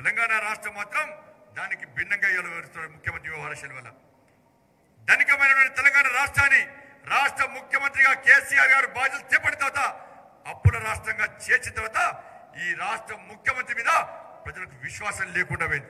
తెలంగాణ రాష్ట్రం మాత్రం దానికి భిన్నంగా వ్యవహరిస్తున్నారు ముఖ్యమంత్రి వ్యవహార శైలి వల్ల ధనికమైనటువంటి తెలంగాణ రాష్ట్రాన్ని రాష్ట్ర ముఖ్యమంత్రిగా కేసీఆర్ గారు బాధ్యతలు చేపట్టిన తర్వాత అప్పుల రాష్ట్రంగా చేర్చిన తర్వాత ఈ రాష్ట్ర ముఖ్యమంత్రి మీద ప్రజలకు విశ్వాసం లేకుండా పోయింది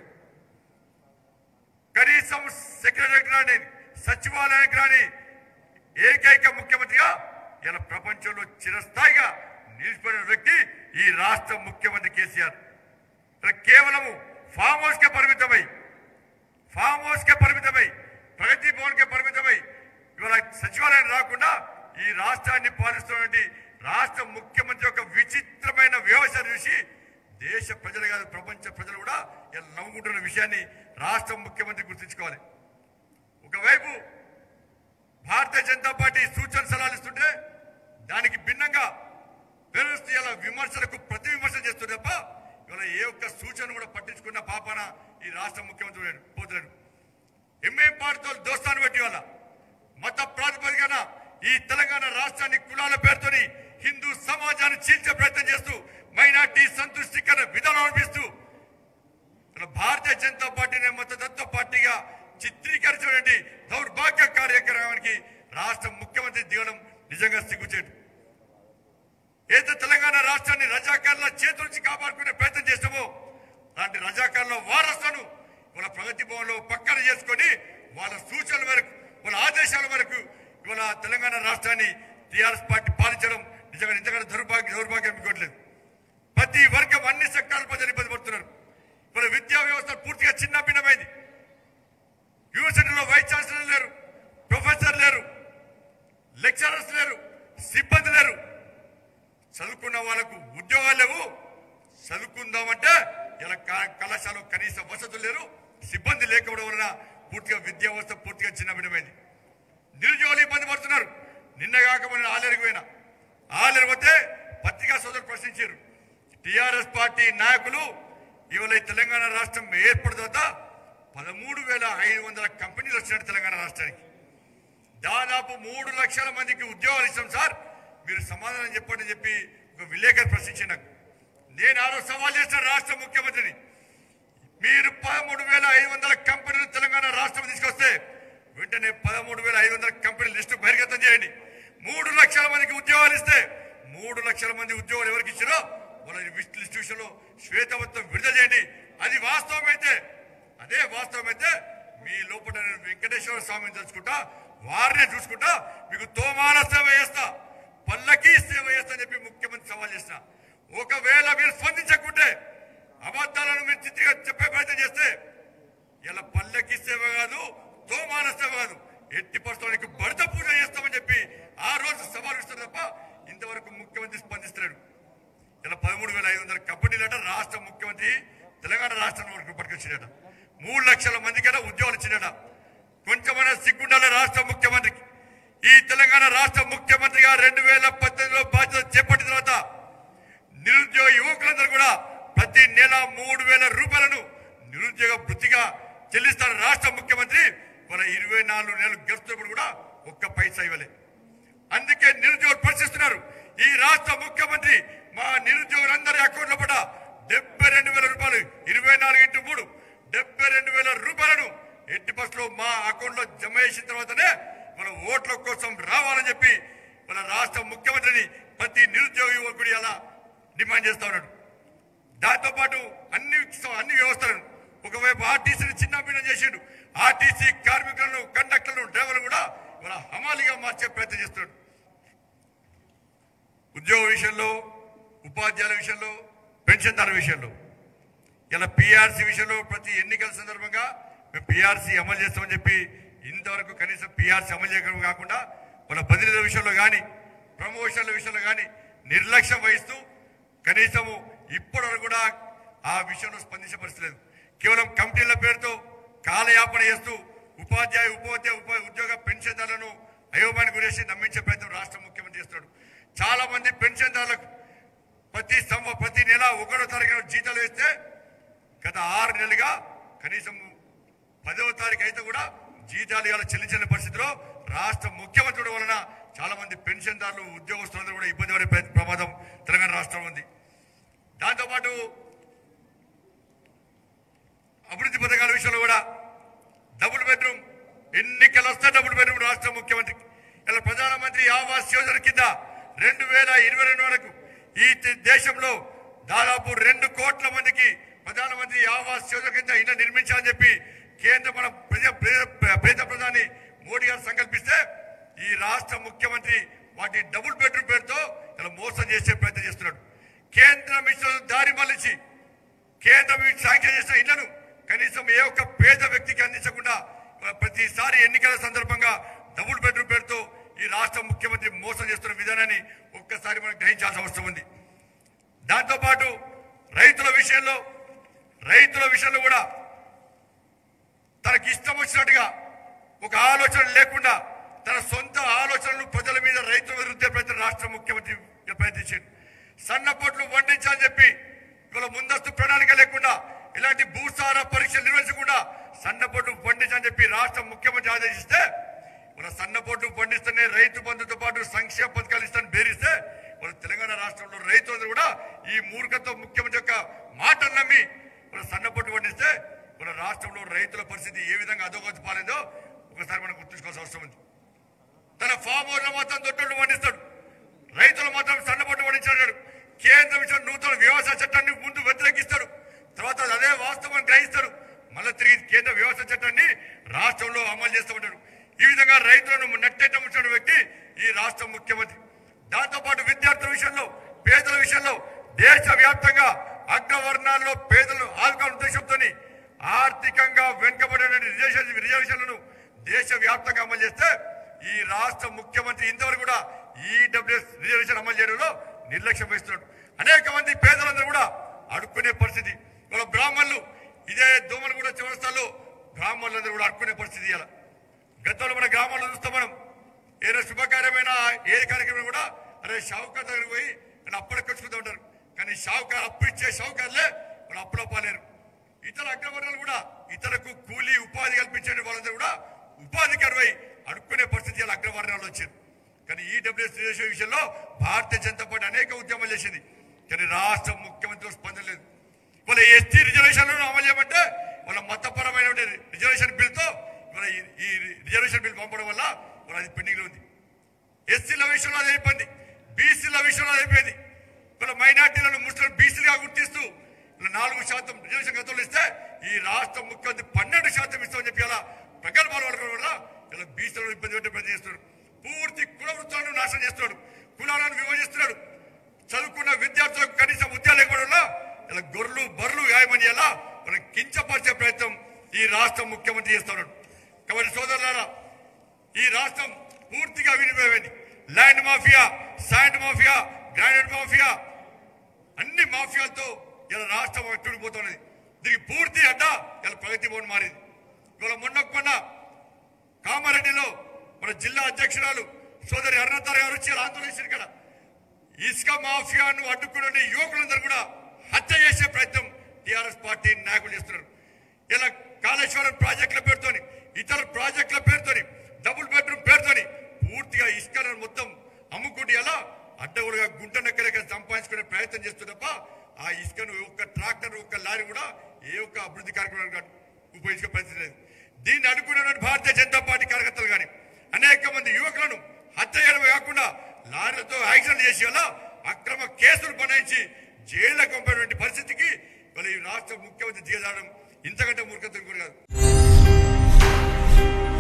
కనీసం సెక్రటరీ రాని సచివాలయానికి రాని ఏకైక ముఖ్యమంత్రిగా ఇలా ప్రపంచంలో చిరస్థాయిగా నిలిచిపోయిన వ్యక్తి ఈ రాష్ట్ర ముఖ్యమంత్రి కేసీఆర్ ఇలా కేవలము ఫామ్ హౌస్ కే పరిమితమై ఫామ్ హౌస్ కే పరిమితమై ప్రగతి భవన్ కే పరిమితమై ఇవాళ సచివాలయం రాకుండా ఈ రాష్ట్రాన్ని పాలిస్తున్నటువంటి రాష్ట్ర ముఖ్యమంత్రి యొక్క విచిత్రమైన వ్యవస్థ చూసి దేశ ప్రజలు కాదు ప్రపంచ ప్రజలు కూడా ఇలా నవ్వుకుంటున్న విషయాన్ని రాష్ట్ర ముఖ్యమంత్రి గుర్తుంచుకోవాలి ఒకవైపు భారతీయ జనతా పార్టీ సూచన సలహాలు ఇస్తుంటే దానికి భిన్నంగా పేరుస్తూ ఇలా విమర్శలకు ప్రతి విమర్శ చేస్తుంది తప్ప ఇవాళ ఏ ఒక్క సూచన కూడా పట్టించుకున్న పాపాన ఈ రాష్ట్ర ముఖ్యమంత్రి లేడు, పోతున్నాడు ఎంఏం పార్టీతో దోస్తాను పెట్టి వాళ్ళ మత ప్రాతిపదికన ఈ తెలంగాణ రాష్ట్రాన్ని కులాల పేరుతోని హిందూ సమాజాన్ని చీల్చే ప్రయత్నం చేస్తూ మైనార్టీ సంతృష్టికర విధానం అనిపిస్తూ ఇలా భారతీయ జనతా పార్టీని మతతత్వ పార్టీగా చిత్రీకరించినటువంటి దౌర్భాగ్య కార్యక్రమానికి రాష్ట్ర ముఖ్యమంత్రి దిగడం నిజంగా సిగ్గుచేటు ఏదో తెలంగాణ రాష్ట్రాన్ని రజాకారుల చేతుల నుంచి కాపాడుకునే ప్రయత్నం చేస్తామో అలాంటి రజాకారుల వారసులను వాళ్ళ ప్రగతి భవన్లో పక్కన చేసుకొని వాళ్ళ సూచనల మేరకు వాళ్ళ ఆదేశాల మేరకు ఇవాళ తెలంగాణ రాష్ట్రాన్ని టీఆర్ఎస్ పార్టీ పాలించడం నిజంగా ఇంతకంటే దౌర్భాగ్య దౌర్భాగ్యం ఇంకోట్లేదు ప్రతి వర్గం అన్ని సెక్టార్ల ప్రజలు ఇబ్బంది పడుతున్నారు ఇవాళ విద్యా వ్యవస్థ పూర్తిగా చిన్న భిన్నమైంది యూనివర్సిటీలో వైస్ ఛాన్సలర్ లేరు ప్రొఫెసర్ లేరు లెక్చరర్స్ లేరు సిబ్బంది లేరు చదువుకున్న వాళ్ళకు ఉద్యోగాలు లేవు చదువుకుందామంటే ఇలా క- కళాశాలలో కనీస వసతులు లేరు సిబ్బంది లేకపోవడం వలన పూర్తిగా విద్యా వ్యవస్థ పూర్తిగా చిన్నభిన్నమైంది నిరుద్యోగులు ఇబ్బంది పడుతున్నారు నిన్న కాక మొన్న ఆలేరుకు పోయినా ఆలేరు పోతే పత్రికా సోదరులు ప్రశ్నించారు టిఆర్ఎస్ పార్టీ నాయకులు ఇవాళ ఈ తెలంగాణ రాష్ట్రం ఏర్పడిన తర్వాత పదమూడు వేల ఐదు వందల కంపెనీలు వచ్చినట్టు తెలంగాణ రాష్ట్రానికి దాదాపు మూడు లక్షల మందికి ఉద్యోగాలు ఇస్తాం సార్ మీరు సమాధానం చెప్పండి అని చెప్పి ఒక విలేకరు ప్రశ్నించిన నాకు నేను ఆ రోజు సవాల్ చేసిన రాష్ట్ర ముఖ్యమంత్రిని మీరు పదమూడు వేల ఐదు వందల కంపెనీలు తెలంగాణ రాష్ట్రం తీసుకొస్తే వెంటనే పదమూడు వేల ఐదు వందల కంపెనీల లిస్టు బహిర్గతం చేయండి మూడు లక్షల మందికి ఉద్యోగాలు ఇస్తే మూడు లక్షల మంది ఉద్యోగాలు ఎవరికి ఇచ్చారో వాళ్ళ లిస్ట్ లిస్ట్ విషయంలో శ్వేతవత్వం విడుదల చేయండి అది వాస్తవమైతే అదే వాస్తవమైతే మీ లోపల నేను వెంకటేశ్వర స్వామిని తెలుసుకుంటా వారినే చూసుకుంటా మీకు తోమాల సేవ చేస్తా పల్లకి సేవ చేస్తా అని చెప్పి ముఖ్యమంత్రి సవాల్ చేసిన ఒకవేళ మీరు స్పందించకుంటే అబద్ధాలను మీరు చిత్తిగా చెప్పే ప్రయత్నం చేస్తే ఇలా పల్లెకి సేవ కాదు తోమాన సేవ కాదు ఎట్టి పరిస్థితులకు భర్త పూజ చేస్తామని చెప్పి ఆ రోజు సవాల్ ఇస్తారు తప్ప ఇంతవరకు ముఖ్యమంత్రి స్పందిస్తున్నాడు ఇలా పదమూడు వేల ఐదు వందల కంపెనీలట రాష్ట్ర ముఖ్యమంత్రి తెలంగాణ రాష్ట్రం వరకు పట్టుకొచ్చిండట మూడు లక్షల మందికైనా ఉద్యోగాలు ఇచ్చిండట కొంచెమైనా సిగ్గుండాలి రాష్ట్ర ముఖ్యమంత్రికి ఈ తెలంగాణ రాష్ట్ర ముఖ్యమంత్రిగా రెండు వేల పద్దెనిమిదిలో బాధ్యత చేపట్టిన తర్వాత నిరుద్యోగ యువకులందరూ కూడా ప్రతి నెల మూడు వేల రూపాయలను నిరుద్యోగ వృత్తిగా చెల్లిస్తాడు రాష్ట్ర ముఖ్యమంత్రి మన ఇరవై నాలుగు నెలలు గడుస్తున్నప్పుడు కూడా ఒక్క పైసా ఇవ్వలే అందుకే నిరుద్యోగులు పరిశీలిస్తున్నారు ఈ రాష్ట్ర ముఖ్యమంత్రి మా నిరుద్యోగులందరి అకౌంట్ల పట డెబ్బై రెండు వేల రూపాయలు ఇరవై నాలుగు ఇంటూ మూడు డెబ్బై రెండు వేల రూపాయలను ఎట్టి బస్సులో మా అకౌంట్ లో జమ చేసిన తర్వాతనే మన ఓట్ల కోసం రావాలని చెప్పి మన రాష్ట్ర ముఖ్యమంత్రిని ప్రతి నిరుద్యోగ యువకుడి అలా డిమాండ్ చేస్తా ఉన్నాడు దాంతో పాటు అన్ని అన్ని వ్యవస్థలను ఒకవైపు ఆర్టీసీని చిన్న భిన్నం చేసిండు ఆర్టీసీ కార్మికులను కండక్టర్లను డ్రైవర్లు కూడా ఇవాళ హమాలిగా మార్చే ప్రయత్నం చేస్తున్నాడు ఉద్యోగ విషయంలో ఉపాధ్యాయుల విషయంలో పెన్షన్దారుల విషయంలో ఇలా పిఆర్సీ విషయంలో ప్రతి ఎన్నికల సందర్భంగా మేము పిఆర్సీ అమలు చేస్తామని చెప్పి ఇంతవరకు కనీసం పిఆర్సీ అమలు చేయడం కాకుండా వాళ్ళ బదిలీల విషయంలో కానీ ప్రమోషన్ల విషయంలో కానీ నిర్లక్ష్యం వహిస్తూ కనీసము ఇప్పటి వరకు కూడా ఆ విషయంలో స్పందించే పరిస్థితి లేదు కేవలం కమిటీల పేరుతో కాలయాపన చేస్తూ ఉపాధ్యాయ ఉపాధ్యాయ ఉప ఉద్యోగ పెన్షన్దారులను అయోమానికి గురేసి నమ్మించే ప్రయత్నం రాష్ట్ర ముఖ్యమంత్రి చేస్తున్నాడు చాలా మంది పెన్షన్దారులకు ప్రతి సంవ ప్రతి నెల ఒకటో తారీఖున జీతాలు వేస్తే గత ఆరు నెలలుగా కనీసం పదవ తారీఖు అయితే కూడా జీతాలు ఇవాళ చెల్లించని పరిస్థితిలో రాష్ట్ర ముఖ్యమంత్రి వలన చాలా మంది పెన్షన్దారులు ఉద్యోగస్తులందరూ కూడా ఇబ్బంది పడే ప్ర- ప్రమాదం తెలంగాణ రాష్ట్రం ఉంది దాంతోపాటు డబుల్ బెడ్రూమ్ ఎన్నికలు వస్తే డబుల్ బెడ్రూమ్ రాష్ట్ర ముఖ్యమంత్రికి ఇలా ప్రధానమంత్రి ఆవాస్ యోజన కింద రెండు వేల ఇరవై రెండు వరకు ఈ దే- దేశంలో దాదాపు రెండు కోట్ల మందికి ప్రధానమంత్రి ఆవాస్ యోజన కింద ఇల్లు నిర్మించాలని చెప్పి కేంద్ర మన ప్రజ ప్రే- ప్రేత ప్రధాని మోడీ గారు సంకల్పిస్తే ఈ రాష్ట్ర ముఖ్యమంత్రి వాటి డబుల్ బెడ్రూమ్ పేరుతో ఇలా మోసం చేసే ప్రయత్నం చేస్తున్నాడు కేంద్రం ఇచ్చిన దారి మళ్ళించి కేంద్రం ఈ శాంక్షన్ చేసిన ఇళ్లను కనీసం ఏ ఒక్క పేద వ్యక్తికి అందించకుండా ఇవాళ ప్రతిసారి ఎన్నికల సందర్భంగా డబుల్ బెడ్రూమ్ పేరుతో ఈ రాష్ట్ర ముఖ్యమంత్రి మోసం చేస్తున్న విధానాన్ని ఒక్కసారి మనం గ్రహించాల్సిన అవసరం ఉంది దాంతో పాటు రైతుల విషయంలో రైతుల విషయంలో కూడా తనకి ఇష్టం వచ్చినట్టుగా ఒక ఆలోచన లేకుండా తన సొంత ఆలోచనలు ప్రజల మీద రైతుల మీద రుద్దే ప్రయత్నం రాష్ట్ర ముఖ్యమంత్రి ప్రయత్నించాడు సన్నపోట్లు వండించాలని చెప్పి ఇవాళ ముందస్తు ప్రణాళిక లేకుండా ఇలాంటి భూసార పరీక్షలు నిర్వహించకుండా సన్నపోట్లు పండించని చెప్పి రాష్ట్ర ముఖ్యమంత్రి ఆదేశిస్తే మన సన్నపోట్లు పండిస్తేనే రైతు బంధుతో పాటు సంక్షేమ పథకాలు ఇస్తాను బేరిస్తే మన తెలంగాణ రాష్ట్రంలో రైతులందరూ కూడా ఈ మూర్ఖత్వ ముఖ్యమంత్రి యొక్క మాటలు నమ్మి మన సన్నపోట్లు పండిస్తే మన రాష్ట్రంలో రైతుల పరిస్థితి ఏ విధంగా అధోగతి పాలేదో ఒకసారి మనం గుర్తుంచుకోవాల్సిన అవసరం ఉంది తన ఫామ్ హౌస్ మాత్రం దొడ్డు పండిస్తాడు రైతులు మాత్రం సన్నపట్టు పండించాడు కేంద్రం ఇచ్చిన నూతన వ్యవసాయ చట్టాన్ని ముందు వ్యతిరేకిస్తాడు తర్వాత అదే వాస్తవాన్ని గ్రహిస్తాడు మళ్ళీ తిరిగి కేంద్ర వ్యవసాయ చట్టాన్ని రాష్ట్రంలో అమలు చేస్తామంటాడు ఈ విధంగా రైతులను నట్టేట ఉంచిన వ్యక్తి ఈ రాష్ట్ర ముఖ్యమంత్రి దాంతో పాటు విద్యార్థుల విషయంలో పేదల విషయంలో దేశ వ్యాప్తంగా అగ్రవర్ణాల్లో పేదలు ఆదుకోవాలనే ఉద్దేశంతో ఆర్థికంగా వెనుకబడిన రిజర్వేషన్ రిజర్వేషన్లను దేశ వ్యాప్తంగా అమలు చేస్తే ఈ రాష్ట్ర ముఖ్యమంత్రి ఇంతవరకు కూడా ఈడబ్ల్యూఎస్ రిజర్వేషన్ అమలు చేయడంలో నిర్లక్ష్యం వహిస్తున్నాడు అనేక మంది పేదలందరూ కూడా అడుక్కునే పరిస్థితి ఇవాళ బ్రాహ్మణులు ఇదే దోమలు కూడా చివరిస్తాల్లో బ్రాహ్మణులందరూ కూడా అడుక్కునే పరిస్థితి ఇలా గతంలో మన గ్రామాల్లో చూస్తాం మనం ఏదైనా శుభకార్యమైన ఏ కార్యక్రమం కూడా అరే షావుకార్ దగ్గరికి పోయి నేను అప్పటికొచ్చుకుంటూ ఉంటారు కానీ షావుకార్ అప్పు ఇచ్చే షావుకార్లే వాళ్ళు అప్పులో పాలేరు ఇతర అగ్రవర్ణాలు కూడా ఇతరులకు కూలీ ఉపాధి కల్పించే వాళ్ళందరూ కూడా ఉపాధి కరువై అడుక్కునే పరిస్థితి ఇలా అగ్రవర్ణాలు వచ్చింది కానీ ఈడబ్ల్యూఎస్ రిజర్వేషన్ విషయంలో భారతీయ జనతా పార్టీ అనేక ఉద్యమాలు చేసింది కానీ రాష్ట్ర ముఖ్యమంత్రి స్పందన లేదు వాళ్ళ ఎస్టీ రిజర్వేషన్లను అమలు చేయమంటే వాళ్ళ మతపరమైన రిజర్వేషన్ బిల్తో ఇవాళ ఈ- ఈ రిజర్వేషన్ బిల్ పంపడం వల్ల వాళ్ళ అది పెండింగ్ లో ఉంది ఎస్సీల విషయంలో అది అయిపోయింది బీసీల విషయంలో అది అయిపోయింది ఇలా మైనార్టీలను ముస్లిం బీసీలుగా గుర్తిస్తూ ఇలా నాలుగు శాతం రిజర్వేషన్ గతంలో ఇస్తే ఈ రాష్ట్ర ముఖ్యమంత్రి పన్నెండు శాతం ఇస్తామని చెప్పి అలా ప్రగల్భాలు పలకడం వల్ల ఇలా బీసీలను ఇబ్బంది పెట్టే ప్రయత్నం చేస్తున్నాడు పూర్తి కుల వృత్తాలను నాశనం చేస్తున్నాడు కులాలను విభజిస్తున్నాడు చదువుకున్న విద్యార్థులకు కనీసం ఉద్యోగాలు లేకపోవడం వల్ల ఇలా గొర్రెలు బర్రెలు గాయమని ఎలా మనం కించపరిచే ప్రయత్నం ఈ రాష్ట్ర ముఖ్యమంత్రి చేస్తున్నాడు కాబట్టి సోదరులారా ఈ రాష్ట్రం పూర్తిగా విడిపోయింది land mafia sand mafia granite mafia అన్ని మాఫియాలతో ఇలా రాష్ట్రం అట్టుడిపోతున్నది దీనికి పూర్తి అడ్డ ఇలా ప్రగతి భవన్ మారింది ఇవాళ మొన్న మొన్న కామారెడ్డిలో మన జిల్లా అధ్యక్షురాలు సోదరి అరుణతార గారు వచ్చి ఇలా ఆందోళన చేశారు ఇక్కడ ఇసుక మాఫియాను అడ్డుకునే యువకులందరూ కూడా హత్య చేసే ప్రయత్నం టిఆర్ఎస్ పార్టీ నాయకులు చేస్తున్నారు ఇలా కాళేశ్వరం ప్రాజెక్టుల పేరుతోని ఇతర ప్రాజెక్టుల పేరుతోని డబుల్ బెడ్రూమ్ పేరుతోని పూర్తిగా ఇసుకను మొత్తం అమ్ముకుంటే ఎలా అడ్డగోలుగా గుంట నెక్కలేక సంపాదించుకునే ప్రయత్నం చేస్తున్నప్ప ఆ ఇసుకను ఒక్క ట్రాక్టర్ ఒక్క లారీ కూడా ఏ ఒక్క అభివృద్ధి కార్యక్రమానికి ఉపయోగించే పరిస్థితి లేదు దీన్ని అడ్డుకున్నటువంటి భారతీయ జనతా పార్టీ కార్యకర్తలు కానీ అనేక మంది యువకులను హత్య చేయడమే కాకుండా లారీలతో యాక్సిడెంట్ చేసి వల్ల అక్రమ కేసులు బనాయించి జైలుకు పంపేటువంటి పరిస్థితికి ఇవాళ ఈ రాష్ట్ర ముఖ్యమంత్రి దిగజాడడం ఇంతకంటే మూర్ఖత్వం కూడా కాదు